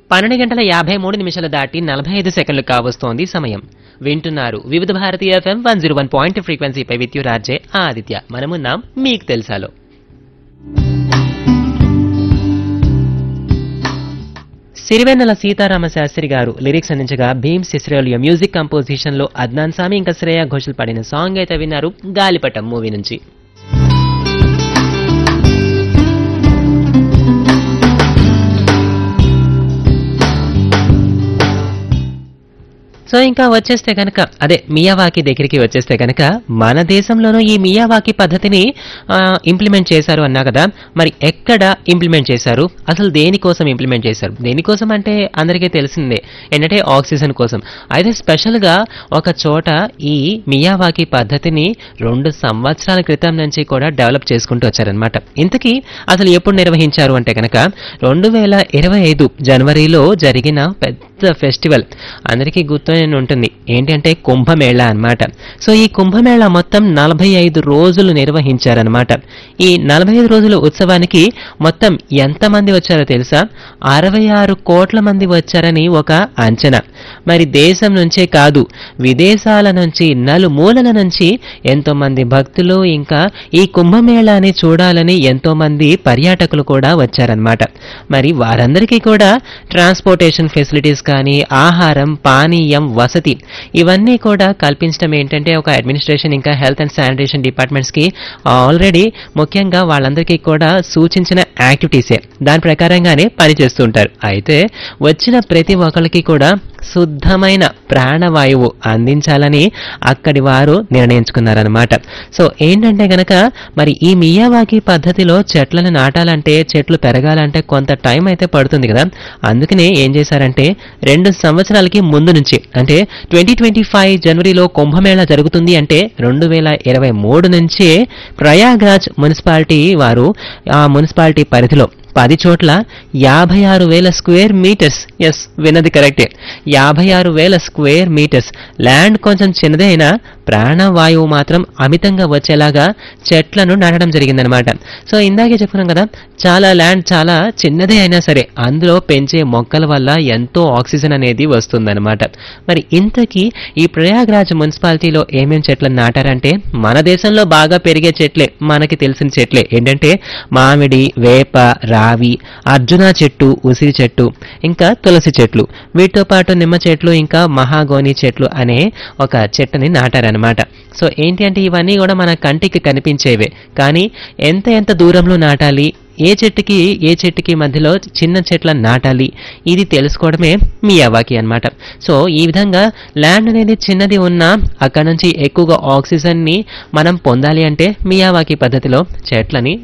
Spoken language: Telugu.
పన్నెండు గంటల యాభై మూడు నిమిషాలు దాటి నలభై ఐదు సెకండ్లు కావస్తోంది సమయం వింటున్నారు వివిధ భారతీయ FM one zero one point ఫ్రీక్వెన్సీపై విద్యు రాజే ఆదిత్య మనమున్నాం మీకు తెలుసాలో సిరివెన్నెల సీతారామ శాస్త్రి గారు లిరిక్స్ అందించగా భీమ్ సిస్రేలియో మ్యూజిక్ కంపోజిషన్ లో అద్నాన్ సామి ఇంకా శ్రేయ ఘోషల్ పాడిన సాంగ్ అయితే విన్నారు గాలిపటం మూవీ నుంచి సో ఇంకా వచ్చేస్తే కనుక అదే మియావాకి దగ్గరికి వచ్చేస్తే కనుక మన దేశంలోనూ ఈ మియావాకి పద్ధతిని ఇంప్లిమెంట్ చేశారు అన్నా కదా మరి ఎక్కడ ఇంప్లిమెంట్ చేశారు అసలు దేనికోసం ఇంప్లిమెంట్ చేశారు దేనికోసం అంటే అందరికీ తెలిసిందే ఏంటంటే ఆక్సిజన్ కోసం అయితే స్పెషల్గా ఒక చోట ఈ మియావాకి పద్ధతిని రెండు సంవత్సరాల క్రితం నుంచి కూడా డెవలప్ చేసుకుంటూ వచ్చారనమాట ఇంతకీ అసలు ఎప్పుడు నిర్వహించారు అంటే కనుక రెండు వేల ఇరవై ఐదు జనవరిలో జరిగిన పెద్ద ఫెస్టివల్ అందరికీ గుర్తునే ఉంటుంది ఏంటంటే కుంభమేళా అన్నమాట సో ఈ కుంభమేళా మొత్తం నలభై ఐదు రోజులు నిర్వహించారనమాట ఈ నలభై ఐదు రోజుల ఉత్సవానికి మొత్తం ఎంతమంది వచ్చారో తెలుసా అరవై ఆరు కోట్ల మంది వచ్చారని ఒక అంచనా మరి దేశం నుంచే కాదు విదేశాల నుంచి నలుమూలల నుంచి ఎంతో మంది భక్తులు ఇంకా ఈ కుంభమేళాని చూడాలని ఎంతో మంది పర్యాటకులు కూడా వచ్చారనమాట మరి వారందరికీ కూడా ట్రాన్స్పోర్టేషన్ ఫెసిలిటీస్ కానీ ఆహారం పానీయం వసతి ఇవన్నీ కూడా కల్పించడం ఏంటంటే ఒక అడ్మినిస్ట్రేషన్ ఇంకా హెల్త్ అండ్ శానిటేషన్ డిపార్ట్మెంట్స్కి ఆల్రెడీ ముఖ్యంగా వాళ్ళందరికీ కూడా సూచించిన యాక్టివిటీసే దాని ప్రకారంగానే పనిచేస్తూ ఉంటారు అయితే వచ్చిన ప్రతి ఒక్కరికి కూడా శుద్ధమైన ప్రాణవాయువు అందించాలని అక్కడి వారు నిర్ణయించుకున్నారనమాట సో ఏంటంటే గనక మరి ఈ మియావాకి పద్ధతిలో చెట్లను నాటాలంటే చెట్లు పెరగాలంటే కొంత టైం అయితే పడుతుంది కదా అందుకనే ఏం చేశారంటే రెండు సంవత్సరాలకి ముందు నుంచి అంటే ట్వంటీ ట్వంటీ ఫైవ్ జనవరిలో కుంభమేళా జరుగుతుంది అంటే రెండు వేల ఇరవై మూడు నుంచే ప్రయాగ్రాజ్ మున్సిపాలిటీ వారు ఆ మున్సిపాలిటీ పరిధిలో పది చోట్ల యాభై ఆరు వేల స్క్వేర్ మీటర్స్ ఎస్ విన్నది కరెక్టే యాభై ఆరు వేల స్క్వేర్ మీటర్స్ ల్యాండ్ కొంచెం చిన్నదే అయినా ప్రాణవాయువు మాత్రం అమితంగా వచ్చేలాగా చెట్లను నాటడం జరిగిందనమాట సో ఇందాకే చెప్పుకున్నాం కదా చాలా ల్యాండ్ చాలా చిన్నదే అయినా సరే అందులో పెంచే మొక్కల వల్ల ఎంతో ఆక్సిజన్ అనేది వస్తుందన్నమాట మరి ఇంతకీ ఈ ప్రయాగ్రాజ్ మున్సిపాలిటీలో ఏమేం చెట్లను నాటారంటే మన దేశంలో బాగా పెరిగే చెట్లే మనకి తెలిసిన చెట్లే ఏంటంటే మామిడి వేప రావి అర్జున చెట్టు ఉసిరి చెట్టు ఇంకా తులసి చెట్లు వీటితో పాటు నిమ్మ చెట్లు ఇంకా మహాగోని చెట్లు అనే ఒక చెట్టుని నాటారనమాట సో ఏంటి అంటే ఇవన్నీ కూడా మన కంటికి కనిపించేవే కానీ ఎంత ఎంత దూరంలో నాటాలి ఏ చెట్టుకి ఏ చెట్టుకి మధ్యలో చిన్న చెట్లను నాటాలి ఇది తెలుసుకోవడమే మీ అవాకి అన్నమాట సో ఈ విధంగా ల్యాండ్ అనేది చిన్నది ఉన్నా అక్కడ నుంచి ఎక్కువగా ఆక్సిజన్ని మనం పొందాలి అంటే మియావాకి పద్ధతిలో చెట్లని